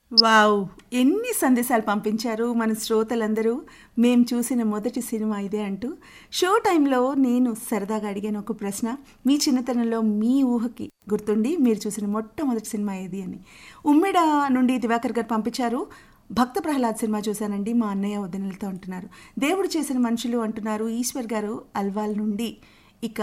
wow ఎన్ని సందేశాలు పంపించారు మన శ్రోతలందరూ మేం చూసిన మొదటి సినిమా ఇదే అంటూ షో టైంలో నేను సరదాగా అడిగాను ఒక ప్రశ్న మీ చిన్నతనంలో మీ ఊహకి గుర్తుండి మీరు చూసిన మొట్టమొదటి సినిమా ఏది అని ఉమ్మెడ నుండి దివాకర్ గారు పంపించారు భక్త ప్రహ్లాద్ సినిమా చూశానండి మా అన్నయ్య వదినలతో అంటున్నారు దేవుడు చేసిన మనుషులు అంటున్నారు ఈశ్వర్ గారు అల్వాల్ నుండి ఇక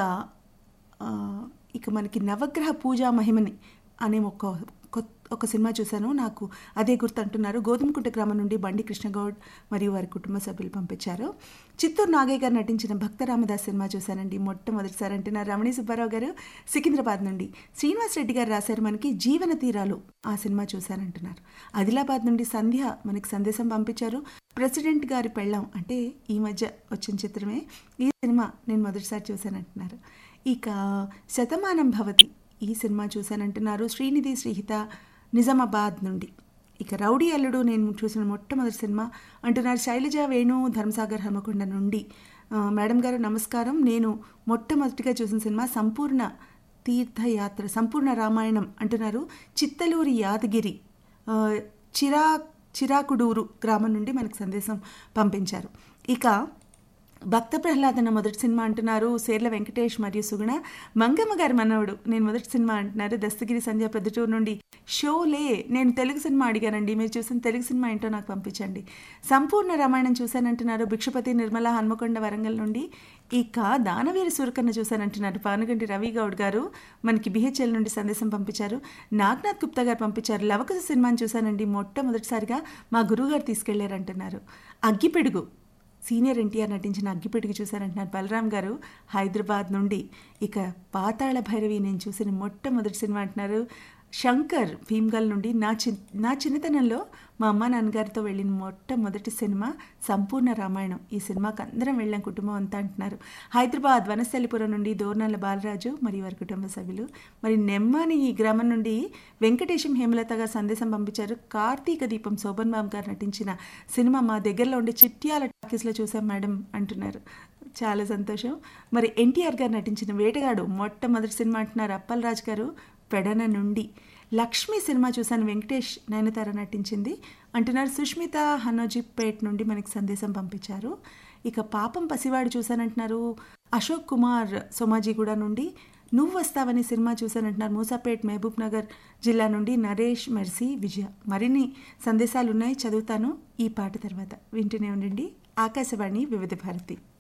ఆ, ఇక మనకి నవగ్రహ పూజా మహిమని అనే ఒక కొత్త ఒక సినిమా చూశాను నాకు అదే గుర్తు అంటున్నారు గోధుమకుంట గ్రామం నుండి బండి కృష్ణగౌడ్ మరియు వారి కుటుంబ సభ్యులు పంపించారు చిత్తూరు నాగయ్య గారు నటించిన భక్త రామదాస్ సినిమా చూశానండి మొట్టమొదటిసారి అంటున్నారు రమణి సుబ్బారావు గారు సికింద్రాబాద్ నుండి శ్రీనివాస్ రెడ్డి గారు రాశారు మనకి జీవన తీరాలు ఆ సినిమా చూశానంటున్నారు ఆదిలాబాద్ నుండి సంధ్య మనకి సందేశం పంపించారు ప్రెసిడెంట్ గారి పెళ్ళం అంటే ఈ మధ్య వచ్చిన చిత్రమే ఈ సినిమా నేను మొదటిసారి చూశానంటున్నారు ఇక శతమానం భవతి ఈ సినిమా చూశానంటున్నారు శ్రీనిధి శ్రీహిత నిజామాబాద్ నుండి ఇక రౌడీ అల్లుడు నేను చూసిన మొట్టమొదటి సినిమా అంటున్నారు శైలజ వేణు ధర్మసాగర్ హనుమకొండ నుండి ఆ, మేడం గారు నమస్కారం నేను మొట్టమొదటిగా చూసిన సినిమా సంపూర్ణ తీర్థయాత్ర సంపూర్ణ రామాయణం అంటున్నారు చిత్తలూరి యాదగిరి ఆ, చిరా చిరాకుడూరు గ్రామం నుండి మనకు సందేశం పంపించారు ఇక భక్త ప్రహ్లాదన మొదటి సినిమా అంటున్నారు సేర్ల వెంకటేష్ మరియు సుగుణ మంగమ్మ గారి మనవడు నేను మొదటి సినిమా అంటున్నారు దస్తగిరి సంధ్య ప్రొద్దుటూరు నుండి షోలే నేను తెలుగు సినిమా అడిగానండి మీరు చూసిన తెలుగు సినిమా ఏంటో నాకు పంపించండి సంపూర్ణ రామాయణం చూశానంటున్నారు భిక్షపతి నిర్మల హన్మకొండ వరంగల్ నుండి ఇక దానవీర సూరకన్న చూశానంటున్నారు పానుగంటి రవి గౌడ్ గారు మనకి బిహెచ్ఎల్ నుండి సందేశం పంపించారు నాగ్నాథ్ గుప్తా గారు పంపించారు లవకుశ సినిమాని చూశానండి మొట్టమొదటిసారిగా మా గురువుగారు తీసుకెళ్లారంటున్నారు అగ్గిపెడుగు సీనియర్ ఎన్టీఆర్ నటించిన అగ్గిపెట్టుకు చూశారంటున్నారు బలరాం గారు హైదరాబాద్ నుండి ఇక పాతాళ భైరవి నేను చూసిన మొట్టమొదటి సినిమా అంటున్నారు శంకర్ భీమ్గల్ నుండి నా చి నా చిన్నతనంలో మా అమ్మ నాన్నగారితో వెళ్ళిన మొట్టమొదటి సినిమా సంపూర్ణ రామాయణం ఈ సినిమాకి అందరం వెళ్ళాం కుటుంబం అంతా అంటున్నారు హైదరాబాద్ వనస్థలిపురం నుండి దోర్నాల బాలరాజు మరియు వారి కుటుంబ సభ్యులు మరి నెమ్మని ఈ గ్రామం నుండి వెంకటేశం హేమలత గారు సందేశం పంపించారు కార్తీక దీపం శోభన్ బాబు గారు నటించిన సినిమా మా దగ్గరలో ఉండే చిట్యాల టాకీస్లో చూసాం మేడం అంటున్నారు చాలా సంతోషం మరి ఎన్టీఆర్ గారు నటించిన వేటగాడు మొట్టమొదటి సినిమా అంటున్నారు అప్పలరాజు గారు పెడన నుండి లక్ష్మి సినిమా చూశాను వెంకటేష్ నయనతార నటించింది అంటున్నారు సుష్మిత హనోజీపేట్ నుండి మనకి సందేశం పంపించారు ఇక పాపం పసివాడు చూశానంటున్నారు అశోక్ కుమార్ సోమాజిగూడ నుండి నువ్వు వస్తావని సినిమా చూశానంటున్నారు మూసాపేట్ మహబూబ్ నగర్ జిల్లా నుండి నరేష్ మెర్సీ విజయ మరిన్ని సందేశాలు ఉన్నాయి చదువుతాను ఈ పాట తర్వాత వింటూనే ఉండండి ఆకాశవాణి వివిధ భారతి